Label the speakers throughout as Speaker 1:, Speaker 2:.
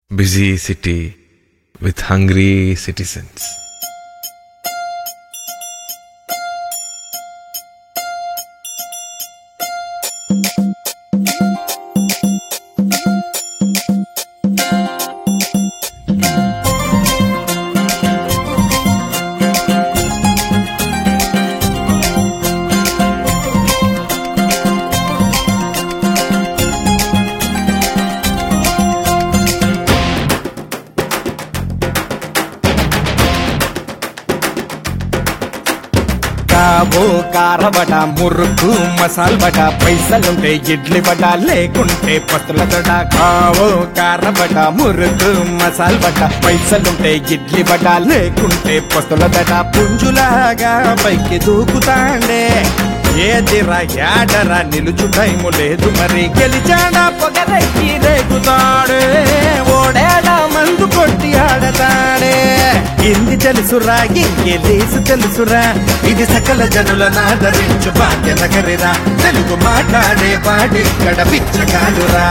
Speaker 1: busy city with hungry citizens.
Speaker 2: కావో కారబట murukku మసాల్ బట పైసలుంటే idli బట లేకుంటే పస్తుల తడ కావో కారబట మురుకు మసాల్ బట పైసలుంటే ఇడ్లీ బట లేకుంటే పస్తుల తడ పుంజులాగా పైకి దూకుతాండే ఏదిరా యాడరా నిలుచు టైము లేదు మరి గెలిచాడా పొగరెక్కి రేగుతాడే ఓడేడా మందు కొట్టి ఆడతాడే ఇంది తెలుసురా ఇంకెలీసు తెలుసురా ఇది సకల జనుల నాదరించు భాగ్య నగరిరా తెలుగు మాట్లాడే వాడి ఇక్కడ పిచ్చగాడురా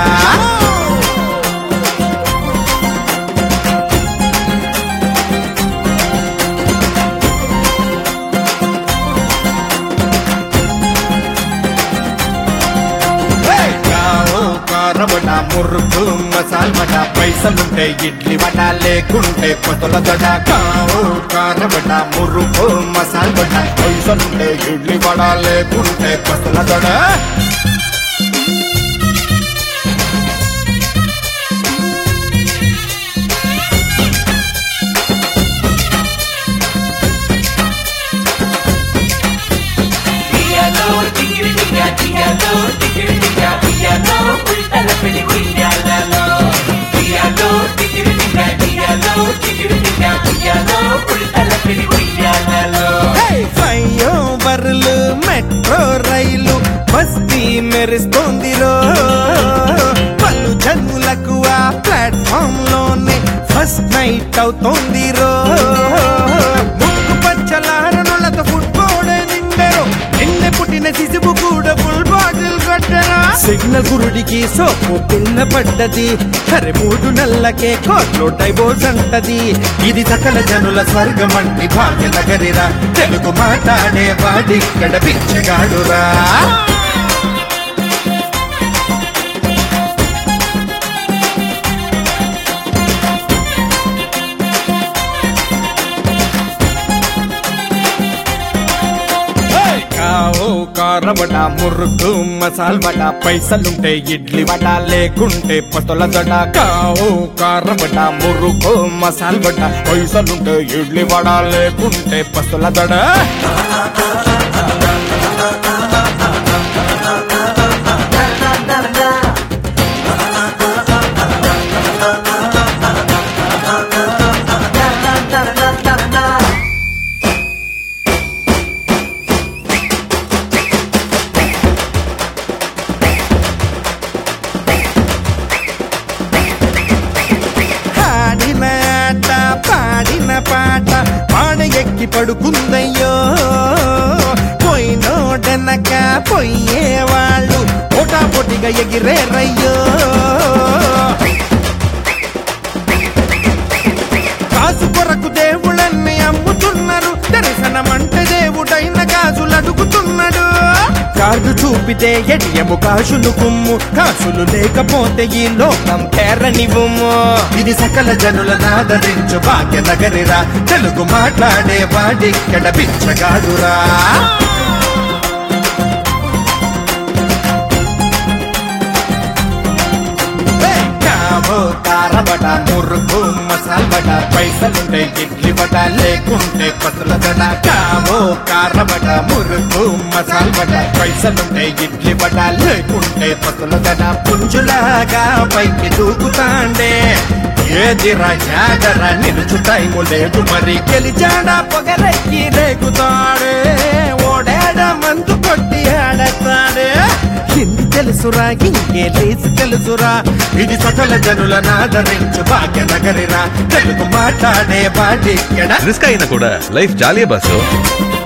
Speaker 2: కారబట మురుకు మసాల్ బట పైసలుంటే ఇడ్లీ బట లేకుంటే పొతుల దడ కావు కారబట మురుకు మసాల్ బట పైసలుంటే ఇడ్లీ బడ లేకుంటే పొతుల దడ
Speaker 3: ఉయ్యాలో టింగిరి టింగా టింగాలో టింగిరి టింగా ఉయ్యాలో ఉల్టల పెళ్లి ఉయ్యాలలో ఉయ్యాలో టింగిరి టింగా టింగాలో టింగిరి టింగా ఉయ్యాలో ఉల్టల పెళ్లి ఉయ్యాలలో
Speaker 2: ఫ్లైఓవర్లు మెట్రో రైలు బస్తీ మెరుస్తోందిరో పలు జన్ములకు ఆ ప్లాట్ఫామ్ లోనే ఫస్ట్ నైట్ అవుతోందిరో ముక్కు పచ్చలారనులతో ఫుట్బాల్ నిండరు నిన్న పుట్టిన శిశువు కూడా ఫుల్ బాటిల్ కట్టరా సిగ్నల్ గురుడికి సోపు పిల్ల పడ్డది అరే మూడు నెలలకే కోర్టులో డైవోర్స్ అంటది ఇది సకల జనుల స్వర్గం అంటి భాగ్య నగరిరా తెలుగు మాట్లాడే వాడిక్కడ పిచ్చగాడురా కావు కారబట మురుకు మసాల్ బట పైసలుంటే ఇడ్లీ బట లేకుంటే పతుల దడ కావు కారబట మురుకు మసాల్ బట పైసలుంటే ఇడ్లీ బడ లేకుంటే పస్తుల దడ ఆడిన ఆట పాడిన పాట పాడ ఎక్కి పడుకుందయ్యో పోయినోడనక పోయేవాళ్ళు పోటాపోటీగా ఎగిరేరయ్యో కాసు కొరకు దేవుళ్ళన్ని అమ్ముతున్నారు దర్శనమంటే దేవుడైన కాసులు అడుగుతున్నాడు కార్డు చూపితే ఎడియము కాసులు కుమ్ము కాసులు లేకపోతే ఈ లోకం తెరనివ్వము ఇది సకల జనుల నాదరించు భాగ్య నగరిరా తెలుగు మాట్లాడే వాడిక్కడ పిచ్చగాడురా కావో కారబట మురుకు మసాల్ బట పైసలుంటే ఇడ్లీ బట లేకుంటే పతుల దడ కావో కారబట మురుకు మసాల్ బట పైసలుంటే ఇడ్లీ బట లేకుంటే పతుల దడ పుంజులాగా పైకి దూకుతాండే ఏదిరా జాగర నిలుచు టైము లేదు మరి గెలిచాడా పొగరెక్కి రేగుతాడే ఓడాడా మందు కొట్టి ఆడతాడే హిందీ తెలుసురా ఇంకే లేసి తెలుసురా ఇది సకల జనుల నాదరించు భాగ్య నగరిరా తెలుగు మాట్లాడే వాడిక్కడ
Speaker 1: రిస్క్ అయినా కూడా లైఫ్ జాలియే బాసు